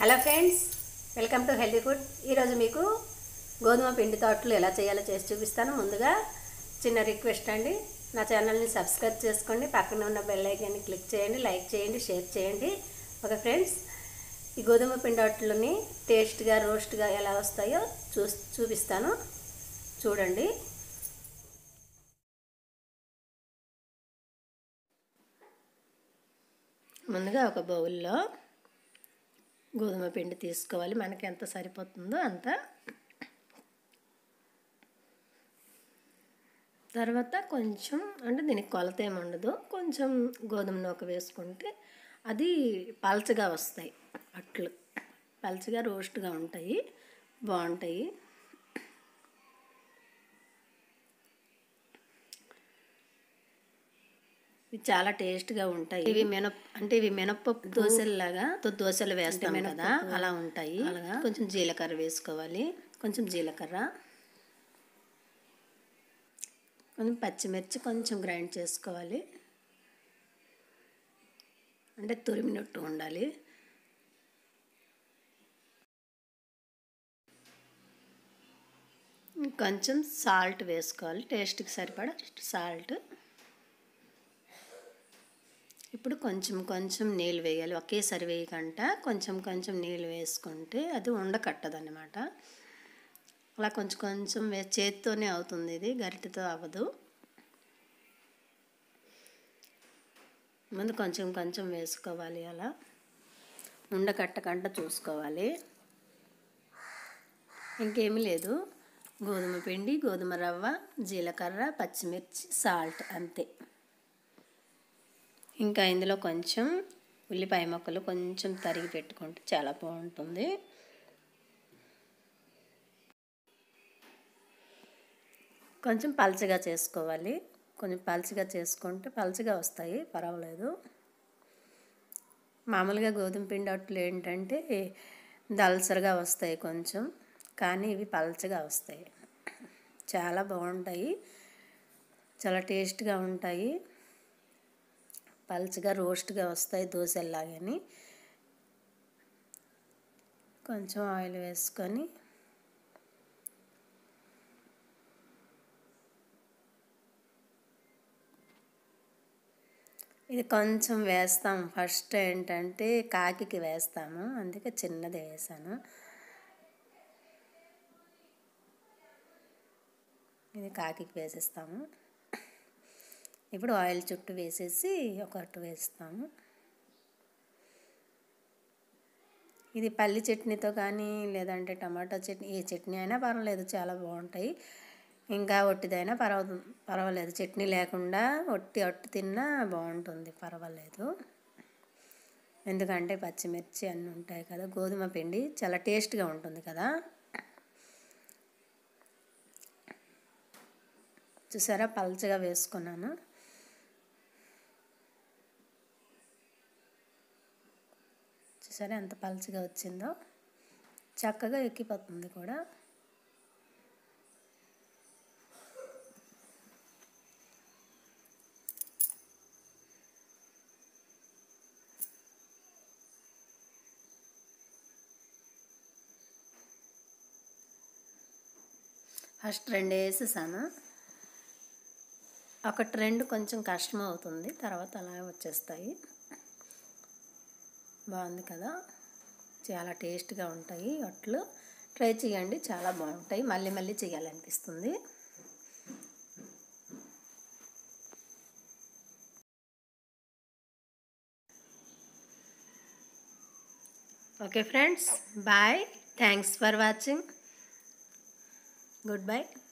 hello friends welcome to healthy food ఈరోజు మీకు గోధుమ పిండి తోటలు ఎలా చేయాలో చేసి చూపిస్తాను ముందుగా చిన్న రిక్వెస్ట్ అండి నా ఛానల్ని సబ్స్క్రైబ్ చేసుకోండి పక్కన ఉన్న బెల్ ఐకాన్ని క్లిక్ చేయండి లైక్ చేయండి షేర్ చేయండి ఓకే ఫ్రెండ్స్ ఈ గోధుమ పిండి తోటలని టేస్ట్గా రోస్ట్గా ఎలా వస్తాయో చూ చూపిస్తాను చూడండి ముందుగా ఒక బౌల్లో గోధుమ పిండి తీసుకోవాలి మనకి ఎంత సరిపోతుందో అంత తర్వాత కొంచెం అంటే దీనికి కొలత ఏమి ఉండదు కొంచెం గోధుమ నూక వేసుకుంటే అది పలచగా వస్తాయి అట్లు పలచగా రోస్ట్గా ఉంటాయి బాగుంటాయి ఇవి చాలా టేస్ట్గా ఉంటాయి ఇవి మినప్ అంటే ఇవి మినప్పప్పు దోశల్లాగా దోశలు వేస్తాం కదా అలా ఉంటాయి అలాగా కొంచెం జీలకర్ర వేసుకోవాలి కొంచెం జీలకర్ర కొంచెం పచ్చిమిర్చి కొంచెం గ్రైండ్ చేసుకోవాలి అంటే తురిమినట్టు ఉండాలి కొంచెం సాల్ట్ వేసుకోవాలి టేస్ట్కి సరిపడా సాల్ట్ ఇప్పుడు కొంచెం కొంచెం నీళ్ళు వేయాలి ఒకేసారి వేయకంట కొంచెం కొంచెం నీళ్ళు వేసుకుంటే అది ఉండకట్టదన్నమాట అలా కొంచెం కొంచెం వే చేతితోనే అవుతుంది ఇది గరిటెతో అవ్వదు ముందు కొంచెం కొంచెం వేసుకోవాలి అలా ఉండకట్టకుండా చూసుకోవాలి ఇంకేమీ లేదు గోధుమ పిండి గోధుమ రవ్వ జీలకర్ర పచ్చిమిర్చి సాల్ట్ అంతే ఇంకా ఇందులో కొంచెం ఉల్లిపాయ ముక్కలు కొంచెం తరిగి పెట్టుకుంటే చాలా బాగుంటుంది కొంచెం పలచగా చేసుకోవాలి కొంచెం పలచగా చేసుకుంటే పలచగా వస్తాయి పర్వాలేదు మామూలుగా గోధుమ పిండి అట్లు ఏంటంటే దల్సరగా వస్తాయి కొంచెం కానీ ఇవి పలచగా వస్తాయి చాలా బాగుంటాయి చాలా టేస్ట్గా ఉంటాయి పల్చగా రోస్ట్గా వస్తాయి దోశల్లాగని కొంచెం ఆయిల్ వేసుకొని ఇది కొంచెం వేస్తాం ఫస్ట్ ఏంటంటే కాకికి వేస్తాము అందుకే చిన్నది వేసాను ఇది కాకికి వేసేస్తాము ఇప్పుడు ఆయిల్ చుట్టూ వేసేసి ఒక అట్టు వేస్తాము ఇది పల్లి చట్నీతో కానీ లేదంటే టమాటా చట్నీ ఏ చట్నీ అయినా పర్వాలేదు చాలా బాగుంటాయి ఇంకా ఒట్టిదైనా పర్వ పర్వాలేదు చట్నీ లేకుండా ఒట్టి అట్టు తిన్నా బాగుంటుంది పర్వాలేదు ఎందుకంటే పచ్చిమిర్చి అన్నీ ఉంటాయి కదా గోధుమ పిండి చాలా టేస్ట్గా ఉంటుంది కదా చూసారా పల్చగా వేసుకున్నాను చూసారా ఎంత పల్చగా వచ్చిందో చక్కగా ఎక్కిపోతుంది కూడా ఫస్ట్ రెండు వేసేసాను ఒకటి రెండు కొంచెం కష్టం అవుతుంది తర్వాత అలా వచ్చేస్తాయి బాగుంది కదా చాలా టేస్ట్గా ఉంటాయి అట్లు ట్రై చేయండి చాలా బాగుంటాయి మళ్ళీ మళ్ళీ చేయాలనిపిస్తుంది okay friends bye thanks for watching good by